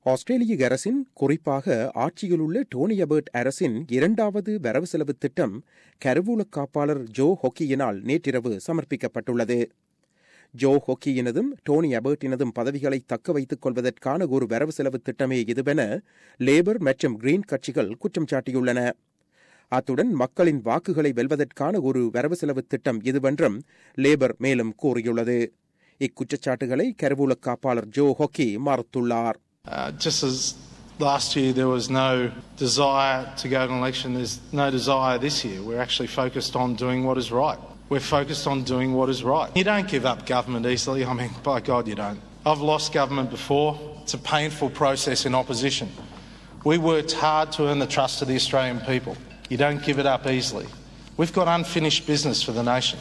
ஆஸ்திரேலிய அரசின் குறிப்பாக ஆட்சியிலுள்ள டோனி அபர்ட் அரசின் இரண்டாவது வரவு செலவு திட்டம் கருவூல காப்பாளர் ஜோ ஹொக்கியினால் நேற்றிரவு சமர்ப்பிக்கப்பட்டுள்ளது ஜோ ஹொக்கியினதும் டோனி அபர்ட்டினதும் பதவிகளை தக்க வைத்துக் கொள்வதற்கான ஒரு வரவு செலவு திட்டமே இதுவென லேபர் மற்றும் கிரீன் கட்சிகள் குற்றம் சாட்டியுள்ளன அத்துடன் மக்களின் வாக்குகளை வெல்வதற்கான ஒரு வரவு செலவு திட்டம் இதுவென்றும் லேபர் மேலும் கூறியுள்ளது இக்குற்றச்சாட்டுகளை கருவூல காப்பாளர் ஜோ ஹொக்கி மறுத்துள்ளார் Uh, just as last year there was no desire to go to an election, there's no desire this year. We're actually focused on doing what is right. We're focused on doing what is right. You don't give up government easily. I mean, by God, you don't. I've lost government before. It's a painful process in opposition. We worked hard to earn the trust of the Australian people. You don't give it up easily. We've got unfinished business for the nation.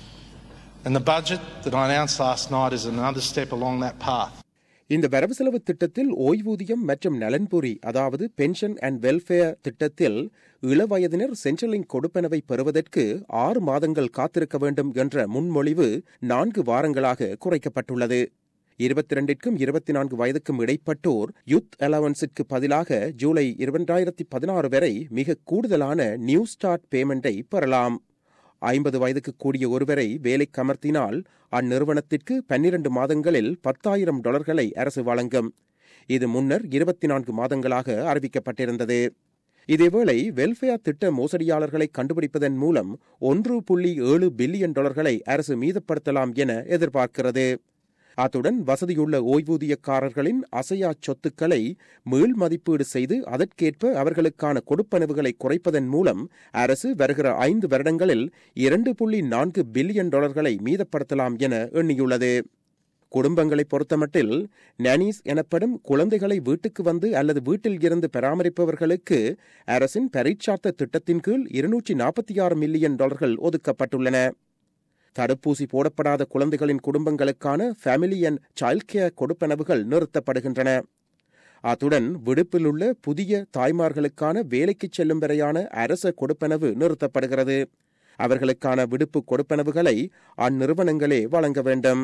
And the budget that I announced last night is another step along that path. இந்த வரவு செலவு திட்டத்தில் ஓய்வூதியம் மற்றும் நலன்புரி அதாவது pension and welfare திட்டத்தில் இளவயதினர் சென்ட்ரலிங் கொடுப்பனவை பெறுவதற்கு ஆறு மாதங்கள் காத்திருக்க வேண்டும் என்ற முன்மொழிவு நான்கு வாரங்களாக குறைக்கப்பட்டுள்ளது இருபத்தி இரண்டிற்கும் இருபத்தி நான்கு வயதுக்கும் இடைப்பட்டோர் யுத் அலவன்ஸிற்கு பதிலாக ஜூலை இரண்டாயிரத்தி பதினாறு வரை மிக கூடுதலான நியூ ஸ்டார்ட் பேமெண்டை பெறலாம் ஐம்பது வயதுக்கு கூடிய ஒருவரை வேலைக்கு அமர்த்தினால் அந்நிறுவனத்திற்கு பன்னிரண்டு மாதங்களில் பத்தாயிரம் டாலர்களை அரசு வழங்கும் இது முன்னர் இருபத்தி நான்கு மாதங்களாக அறிவிக்கப்பட்டிருந்தது இதேவேளை வெல்ஃபேர் திட்ட மோசடியாளர்களை கண்டுபிடிப்பதன் மூலம் ஒன்று புள்ளி ஏழு பில்லியன் டாலர்களை அரசு மீதப்படுத்தலாம் என எதிர்பார்க்கிறது அத்துடன் வசதியுள்ள ஓய்வூதியக்காரர்களின் அசையா சொத்துக்களை மீள் மதிப்பீடு செய்து அதற்கேற்ப அவர்களுக்கான கொடுப்பனவுகளை குறைப்பதன் மூலம் அரசு வருகிற ஐந்து வருடங்களில் இரண்டு புள்ளி நான்கு பில்லியன் டாலர்களை மீதப்படுத்தலாம் என எண்ணியுள்ளது குடும்பங்களை பொறுத்தமட்டில் நானீஸ் எனப்படும் குழந்தைகளை வீட்டுக்கு வந்து அல்லது வீட்டில் இருந்து பராமரிப்பவர்களுக்கு அரசின் பரீட்சார்த்த திட்டத்தின் கீழ் இருநூற்றி நாற்பத்தி ஆறு மில்லியன் டாலர்கள் ஒதுக்கப்பட்டுள்ளன தடுப்பூசி போடப்படாத குழந்தைகளின் குடும்பங்களுக்கான ஃபேமிலி அண்ட் சைல்ட் கேர் கொடுப்பனவுகள் நிறுத்தப்படுகின்றன அத்துடன் விடுப்பில் உள்ள புதிய தாய்மார்களுக்கான வேலைக்கு செல்லும் வரையான அரச கொடுப்பனவு நிறுத்தப்படுகிறது அவர்களுக்கான விடுப்பு கொடுப்பனவுகளை அந்நிறுவனங்களே வழங்க வேண்டும்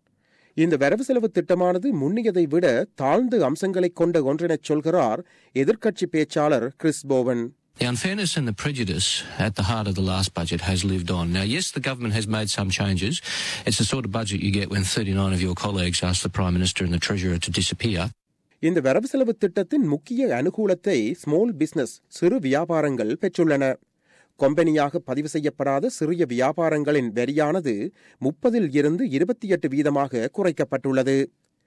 இந்த வரவு செலவு திட்டமானது முன்னியதை விட தாழ்ந்த அம்சங்களை கொண்ட ஒன்றெனச் சொல்கிறார் எதிர்க்கட்சி பேச்சாளர் Chris Bowen The unfairness and the prejudice at the heart of the last budget has lived on. Now, yes, the government has made some changes. It's the sort of budget you get when 39 of your colleagues ask the Prime Minister and the Treasurer to disappear. இந்த வரவு செலவு திட்டத்தின் முக்கிய அனுகூலத்தை small business சிறு வியாபாரங்கள் பெற்றுள்ளன கொம்பனியாக பதிவு செய்யப்படாத சிறிய வியாபாரங்களின் வரியானது முப்பதில் இருந்து இருபத்தி எட்டு வீதமாக குறைக்கப்பட்டுள்ளது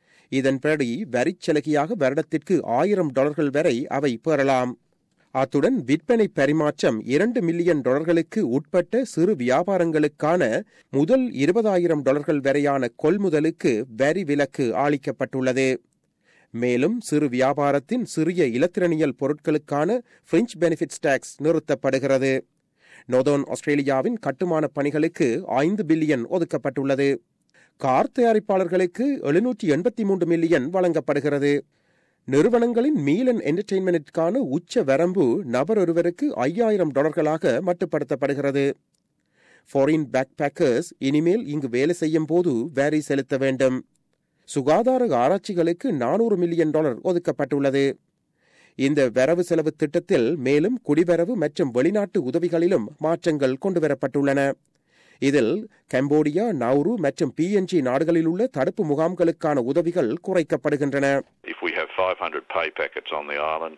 இதன்படி வரிச்சலுகையாக வருடத்திற்கு ஆயிரம் டாலர்கள் வரை அவை பெறலாம் அத்துடன் விற்பனை பரிமாற்றம் இரண்டு மில்லியன் டாலர்களுக்கு உட்பட்ட சிறு வியாபாரங்களுக்கான முதல் இருபதாயிரம் டாலர்கள் வரையான கொள்முதலுக்கு வரி விலக்கு அளிக்கப்பட்டுள்ளது மேலும் சிறு வியாபாரத்தின் சிறிய இலத்திரனியல் பொருட்களுக்கான பிரெஞ்ச் பெனிஃபிட்ஸ் டாக்ஸ் நிறுத்தப்படுகிறது நொதோன் ஆஸ்திரேலியாவின் கட்டுமான பணிகளுக்கு ஐந்து பில்லியன் ஒதுக்கப்பட்டுள்ளது கார் தயாரிப்பாளர்களுக்கு எழுநூற்றி எண்பத்தி மூன்று மில்லியன் வழங்கப்படுகிறது நிறுவனங்களின் மீல் அண்ட் என்டர்டெயின்மெண்ட்டிற்கான உச்ச வரம்பு நபர் ஒருவருக்கு ஐயாயிரம் டாலர்களாக மட்டுப்படுத்தப்படுகிறது ஃபாரின் பேக் பேக்கர்ஸ் இனிமேல் இங்கு வேலை செய்யும் போது வேரி செலுத்த வேண்டும் சுகாதார ஆராய்ச்சிகளுக்கு நானூறு மில்லியன் டாலர் ஒதுக்கப்பட்டுள்ளது இந்த வரவு செலவு திட்டத்தில் மேலும் குடிவரவு மற்றும் வெளிநாட்டு உதவிகளிலும் மாற்றங்கள் கொண்டுவரப்பட்டுள்ளன இதில் கம்போடியா நௌரு மற்றும் பிஎன்ஜி நாடுகளில் உள்ள தடுப்பு முகாம்களுக்கான உதவிகள் குறைக்கப்படுகின்றன If we have 500 pay packets on the island,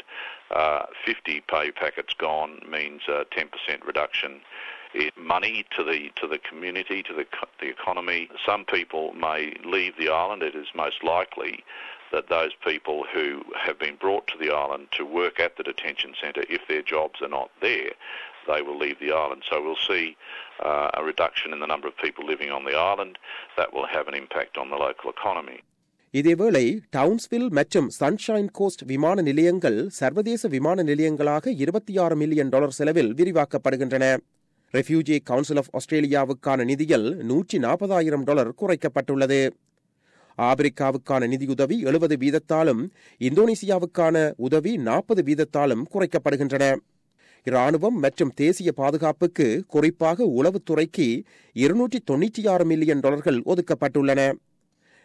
uh, 50 pay packets gone means a 10% reduction in money to the to the community, to the co- the economy. Some people may leave the island. It is most likely that those people who have been brought to the island to work at the detention centre, if their jobs are not there, they will leave the island. So we'll see uh, a reduction in the number of people living on the island. That will have an impact on the local economy. இதேவேளை Townsville மற்றும் Sunshine Coast விமான நிலையங்கள் சர்வதேச விமான நிலையங்களாக இருபத்தி ஆறு million dollar செலவில் விரிவாக்கப்படுகின்றன ரெஃப்யூஜி கவுன்சில் ஆஃப் ஆஸ்திரேலியாவுக்கான நிதியில் நூற்றி நாற்பதாயிரம் டாலர் குறைக்கப்பட்டுள்ளது ஆப்பிரிக்காவுக்கான நிதியுதவி எழுபது வீதத்தாலும் இந்தோனேசியாவுக்கான உதவி நாற்பது வீதத்தாலும் குறைக்கப்படுகின்றன இராணுவம் மற்றும் தேசிய பாதுகாப்புக்கு குறிப்பாக உளவுத்துறைக்கு இருநூற்றி தொன்னூற்றி ஆறு மில்லியன் டாலர்கள் ஒதுக்கப்பட்டுள்ளன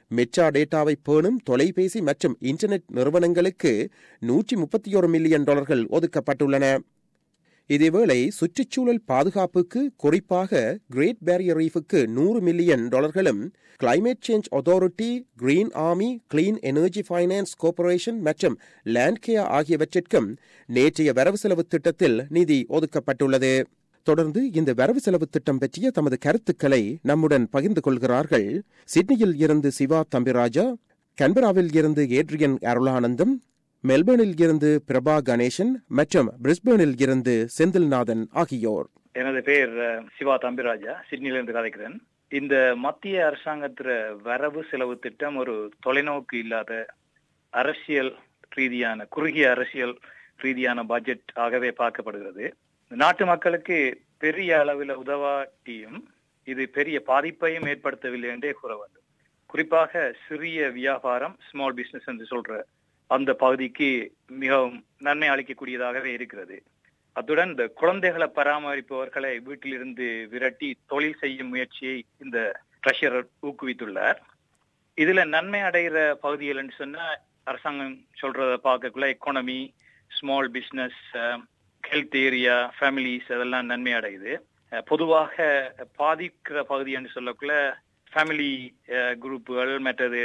மெச்சா டேட்டாவை பேணும் தொலைபேசி மற்றும் இன்டர்நெட் நிறுவனங்களுக்கு நூற்றி முப்பத்தி ஒரு மில்லியன் டாலர்கள் ஒதுக்கப்பட்டுள்ளன இதேவேளை சுற்றுச்சூழல் பாதுகாப்புக்கு குறிப்பாக கிரேட் பேரியர் ரீஃபுக்கு நூறு மில்லியன் டாலர்களும் Climate Change Authority Green Army Clean Energy Finance Corporation மற்றும் லேண்ட் கேர் ஆகியவற்றிற்கும் நேற்றைய வரவு செலவு திட்டத்தில் நிதி ஒதுக்கப்பட்டுள்ளது தொடர்ந்து இந்த வரவு செலவு திட்டம் பற்றிய தமது கருத்துக்களை நம்முடன் பகிர்ந்து கொள்கிறார்கள் சிட்னியில் இருந்து சிவா தம்பிராஜா கன்பராவில் இருந்து ஏட்ரியன் அருளானந்தம் மெல்பர்னில் இருந்து பிரபா கணேசன் மற்றும் பிரிஸ்பேனில் இருந்து செந்தில்நாதன் ஆகியோர் எனது பேர் சிவா தம்பிராஜா சிட்னிலிருந்து கதைக்கிறேன் இந்த மத்திய அரசாங்கத்திற வரவு செலவு திட்டம் ஒரு தொலைநோக்கு இல்லாத அரசியல் ரீதியான குறுகிய அரசியல் ரீதியான பட்ஜெட் ஆகவே பார்க்கப்படுகிறது நாட்டு மக்களுக்கு பெரிய அளவில் உதவாட்டியும் இது பெரிய பாதிப்பையும் ஏற்படுத்தவில்லை என்றே கூற வேண்டும் குறிப்பாக சிறிய வியாபாரம் ஸ்மால் பிசினஸ் என்று சொல்ற அந்த பகுதிக்கு மிகவும் நன்மை அளிக்கக்கூடியதாகவே இருக்கிறது அத்துடன் இந்த குழந்தைகளை பராமரிப்பவர்களை வீட்டிலிருந்து விரட்டி தொழில் செய்யும் முயற்சியை இந்த ட்ரெஷரர் ஊக்குவித்துள்ளார் இதுல நன்மை அடைகிற பகுதிகள் என்று சொன்னா அரசாங்கம் சொல்றத பார்க்கக்குள்ள economy small business health area families அதெல்லாம் நன்மை அடையுது பொதுவாக பாதிக்கிற பகுதி என்று சொல்லக்குள்ள ஃபேமிலி குரூப்புகள் மற்றது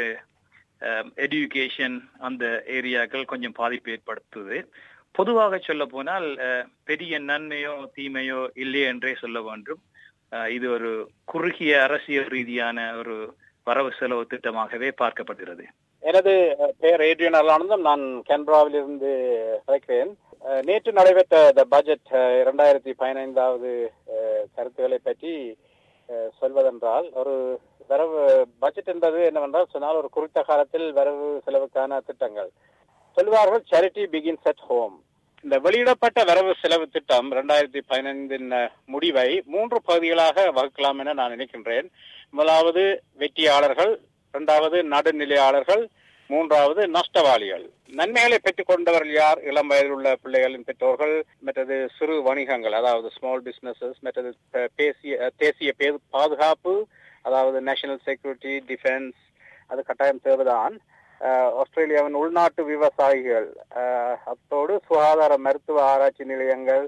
எஜுகேஷன் அந்த ஏரியாக்கள் கொஞ்சம் பாதிப்பு ஏற்படுத்துது பொதுவாக சொல்ல போனால் பெரிய நன்மையோ தீமையோ இல்லையே என்றே சொல்ல வேண்டும் இது ஒரு குறுகிய அரசியல் ரீதியான ஒரு வரவு செலவு திட்டமாகவே பார்க்கப்படுகிறது எனது பெயர் ஏட்ரியன் அருளானந்தம் நான் கேன்பராவில் இருந்து கலைக்கிறேன் நேற்று நடைபெற்ற த பட்ஜெட் இரண்டாயிரத்தி பதினைந்தாவது கருத்துக்களை பற்றி சொல்வதென்றால் ஒரு வரவு பட்ஜெட் என்பது என்னவென்றால் சொன்னால் ஒரு குறித்த காலத்தில் வரவு செலவுக்கான திட்டங்கள் சொல்வார்கள் சேரிட்டி பிகின்ஸ் அட் ஹோம் இந்த வெளியிடப்பட்ட வரவு செலவு திட்டம் இரண்டாயிரத்தி பதினைந்தின் முடிவை மூன்று பகுதிகளாக வகுக்கலாம் என நான் நினைக்கின்றேன் முதலாவது வெற்றியாளர்கள் இரண்டாவது நடுநிலையாளர்கள் மூன்றாவது நஷ்டவாளிகள் நன்மைகளை பெற்றுக் கொண்டவர்கள் யார் இளம் வயதில் உள்ள பிள்ளைகளின் பெற்றோர்கள் மற்றது சிறு வணிகங்கள் அதாவது ஸ்மால் பிசினஸஸ் மற்றது தேசிய தேசிய பாதுகாப்பு அதாவது நேஷனல் செக்யூரிட்டி டிஃபென்ஸ் அது கட்டாயம் தேவைதான் ஆஸ்திரேலியாவின் உள்நாட்டு விவசாயிகள் அத்தோடு சுகாதார மருத்துவ ஆராய்ச்சி நிலையங்கள்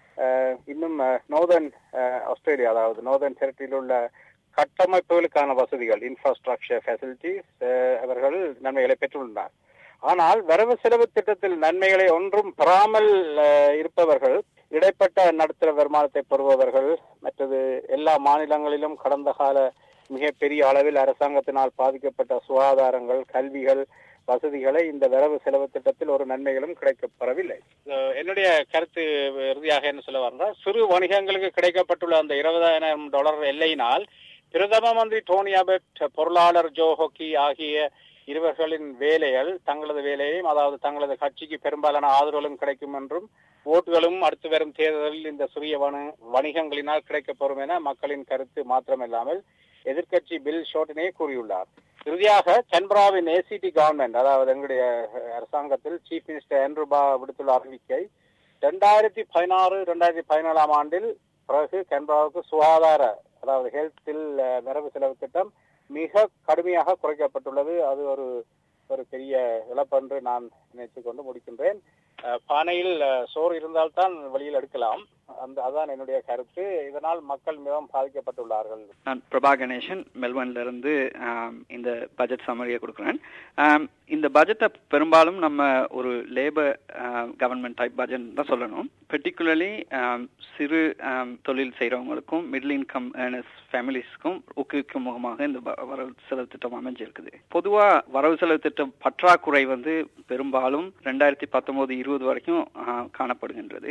இன்னும் நோர்தன் ஆஸ்திரேலியா அதாவது நோர்தன் டெரிட்டரியில் உள்ள கட்டமைப்புகளுக்கான வசதிகள் இன்ஃப்ராஸ்ட்ரக்சர் ஃபெசிலிட்டிஸ் அவர்கள் நன்மைகளை பெற்றுள்ளனர் ஆனால் வரவு செலவு திட்டத்தில் நன்மைகளை ஒன்றும் பெறாமல் இருப்பவர்கள் இடைப்பட்ட நடுத்தர வருமானத்தை பெறுபவர்கள் மற்றது எல்லா மாநிலங்களிலும் கடந்த கால மிகப்பெரிய அளவில் அரசாங்கத்தினால் பாதிக்கப்பட்ட சுகாதாரங்கள் கல்விகள் வசதிகளை இந்த வரவு செலவு திட்டத்தில் ஒரு நன்மைகளும் கிடைக்கப்பெறவில்லை என்னுடைய கருத்து இறுதியாக என்ன சொல்ல வந்தால் சிறு வணிகங்களுக்கு கிடைக்கப்பட்டுள்ள அந்த இருபதாயிரம் டாலர் எல்லையினால் பிரதம மந்திரி டோனி அபெட் பொருளாளர் ஜோ ஹொக்கி ஆகிய இருவர்களின் வேலைகள் தங்களது வேலையையும் அதாவது தங்களது கட்சிக்கு பெரும்பாலான ஆதரவுகளும் கிடைக்கும் என்றும் ஓட்டுகளும் அடுத்து வரும் தேர்தலில் இந்த சிறிய வணிகங்களினால் கிடைக்கப்பெறும் என மக்களின் கருத்து மாத்திரமில்லாமல் எதிர்க்கட்சி பில் ஷோட்டனே கூறியுள்ளார் இறுதியாக கன்பராவின் ஏசிடி கவர்மெண்ட் அதாவது எங்களுடைய அரசாங்கத்தில் சீஃப் மினிஸ்டர் என்ருபா விடுத்துள்ள அறிவிக்கை இரண்டாயிரத்தி பதினாறு இரண்டாயிரத்தி பதினேழாம் ஆண்டில் பிறகு கன்பராவுக்கு சுகாதார அதாவது ஹெல்த்தில் வரவு செலவு திட்டம் மிக கடுமையாக குறைக்கப்பட்டுள்ளது அது ஒரு ஒரு பெரிய இழப்பென்று நான் நினைத்துக் கொண்டு முடிக்கின்றேன் பானையில் சோறு இருந்தால்தான் வெளியில் எடுக்கலாம் அந்த அதான் என்னுடைய கருத்து இதனால் மக்கள் மிகவும் பாதிக்கப்பட்டுள்ளார்கள் நான் பிரபா கணேசன் மெல்பர்ன்ல இருந்து இந்த பட்ஜெட் சமரியை கொடுக்குறேன் இந்த பட்ஜெட்டை பெரும்பாலும் நம்ம ஒரு லேபர் கவர்மெண்ட் டைப் பட்ஜெட் தான் சொல்லணும் பெர்டிகுலர்லி சிறு தொழில் செய்கிறவங்களுக்கும் மிடில் இன்கம் ஃபேமிலிஸ்க்கும் ஊக்குவிக்கும் முகமாக இந்த வரவு செலவு திட்டம் அமைஞ்சிருக்குது பொதுவாக வரவு செலவு திட்டம் பற்றாக்குறை வந்து பெரும்பாலும் ரெண்டாயிரத்தி பத்தொன்பது இருபது வரைக்கும் காணப்படுகின்றது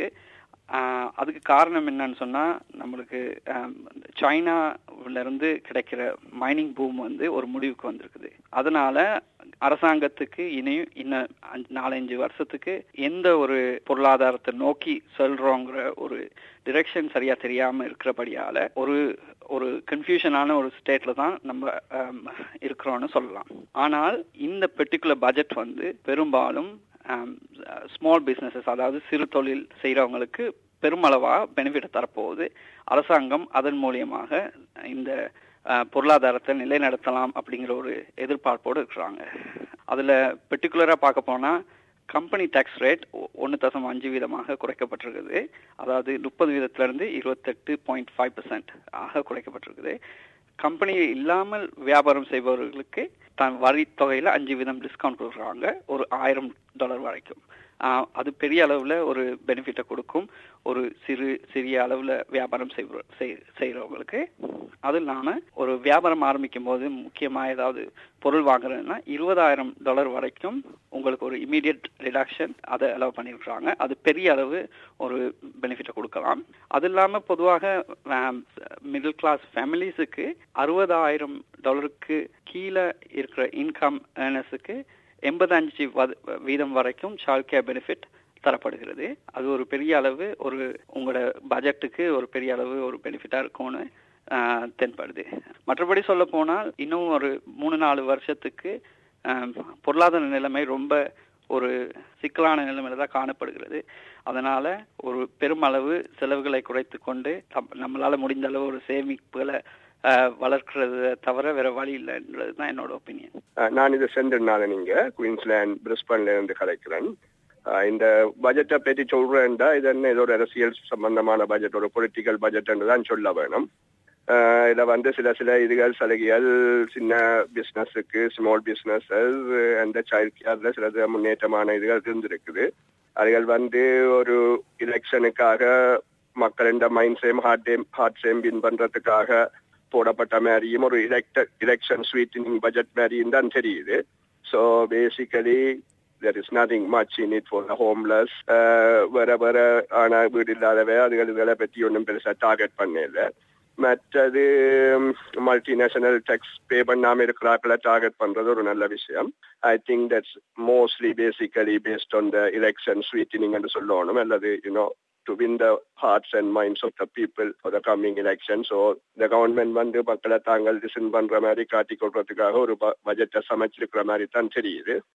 அதுக்கு காரணம் என்னன்னு சொன்னா நம்மளுக்கு சைனாவில இருந்து கிடைக்கிற மைனிங் பூம் வந்து ஒரு முடிவுக்கு வந்திருக்குது அதனால அரசாங்கத்துக்கு இனியும் இன்னும் நாலஞ்சு வருஷத்துக்கு எந்த ஒரு பொருளாதாரத்தை நோக்கி செல்றோங்கிற ஒரு டிரெக்ஷன் சரியா தெரியாம இருக்கிறபடியால ஒரு ஒரு கன்ஃபியூஷனான ஒரு ஸ்டேட்ல தான் நம்ம இருக்கிறோம்னு சொல்லலாம் ஆனால் இந்த பெர்டிகுலர் பட்ஜெட் வந்து பெரும்பாலும் ஸ்மால் பிசினஸஸ் அதாவது சிறு தொழில் செய்கிறவங்களுக்கு பெருமளவாக பெனிஃபிட் தரப்போகுது அரசாங்கம் அதன் மூலியமாக இந்த பொருளாதாரத்தை நிலைநடத்தலாம் அப்படிங்கிற ஒரு எதிர்பார்ப்போடு இருக்கிறாங்க அதுல பெர்டிகுலரா பார்க்க போனா கம்பெனி டேக்ஸ் ரேட் ஒன்று தசம் அஞ்சு வீதமாக குறைக்கப்பட்டிருக்குது அதாவது முப்பது வீதத்திலிருந்து இருபத்தெட்டு பாயிண்ட் ஃபைவ் பெர்சென்ட் ஆக குறைக்கப்பட்டிருக்குது கம்பெனி இல்லாமல் வியாபாரம் செய்பவர்களுக்கு தன் வரி தொகையில அஞ்சு வீதம் டிஸ்கவுண்ட் கொடுக்குறாங்க ஒரு ஆயிரம் டாலர் வரைக்கும் அது பெரிய அளவுல ஒரு பெனிஃபிட்டை கொடுக்கும் ஒரு சிறு சிறிய அளவுல வியாபாரம் செய்யறவங்களுக்கு அது இல்லாம ஒரு வியாபாரம் ஆரம்பிக்கும் போது முக்கியமா ஏதாவது பொருள் வாங்குறதுன்னா இருபதாயிரம் டாலர் வரைக்கும் உங்களுக்கு ஒரு இமீடியட் ரிடக்ஷன் அதை அலோவ் பண்ணிருக்கிறாங்க அது பெரிய அளவு ஒரு பெனிஃபிட்டை கொடுக்கலாம் அது இல்லாம பொதுவாக மிடில் கிளாஸ் ஃபேமிலிஸுக்கு அறுபதாயிரம் டாலருக்கு கீழே இருக்கிற இன்கம் ஏர்னர்ஸுக்கு எண்பத்தஞ்சு வீதம் வரைக்கும் சைல்ட் கேர் பெனிஃபிட் தரப்படுகிறது அது ஒரு பெரிய அளவு ஒரு உங்களோட பட்ஜெட்டுக்கு ஒரு பெரிய அளவு ஒரு பெனிஃபிட்டா இருக்கும்னு தென்படுது மற்றபடி சொல்ல போனால் இன்னும் ஒரு மூணு நாலு வருஷத்துக்கு பொருளாதார நிலைமை ரொம்ப ஒரு சிக்கலான நிலைமையில தான் காணப்படுகிறது அதனால ஒரு பெருமளவு செலவுகளை குறைத்து கொண்டு நம்மளால முடிந்த அளவு ஒரு சேமிப்புகளை வளர்க்கறத தவிர வேற வழி இல்லைன்றது தான் என்னோட ஒப்பீனியன் நான் இது சென்றிருந்தால நீங்க குயின்ஸ்லாண்ட் பிரிஸ்பன்ல இருந்து கலைக்கிறேன் இந்த பட்ஜெட்டை பற்றி சொல்றேன்டா இது என்ன ஏதோ ஒரு அரசியல் சம்பந்தமான பட்ஜெட் ஒரு பொலிட்டிக்கல் பட்ஜெட் தான் சொல்ல வேணும் இதுல வந்து சில சில இதுகள் சலுகைகள் சின்ன பிசினஸுக்கு ஸ்மால் பிசினஸஸ் அந்த சைல்ட் கேர்ல சில முன்னேற்றமான இதுகள் இருந்திருக்குது அதுகள் வந்து ஒரு எலெக்ஷனுக்காக மக்கள் இந்த mind same heart heart same win பண்றதுக்காக போடப்பட்ட மாதிரியும் ஒரு எலெக்ட எலெக்ஷன் ஸ்வீட்டனிங் பட்ஜெட் மாதிரியும் தான் தெரியுது so basically there is nothing much in it for the homeless வர வர ஆனா வீடு இல்லாதவ அதுகள் இதுகளை பற்றி ஒன்றும் பெருசா டார்கெட் பண்ணல மற்றது மல்டிநேஷனல் டேக்ஸ் பே பண்ணாம இருக்கிறாக்களை டார்கெட் பண்றது ஒரு நல்ல விஷயம் I think that's mostly basically based on the election sweetening என்று சொல்லணும் அல்லது you know to win the hearts and minds of the people for the coming election. So the government வந்து மக்களை தாங்கள் லிசன் பண்ற மாதிரி காட்டி கொடுக்கறதுக்காக ஒரு பட்ஜெட்டை சமைச்சிருக்கிற மாதிரி தான் தெரியுது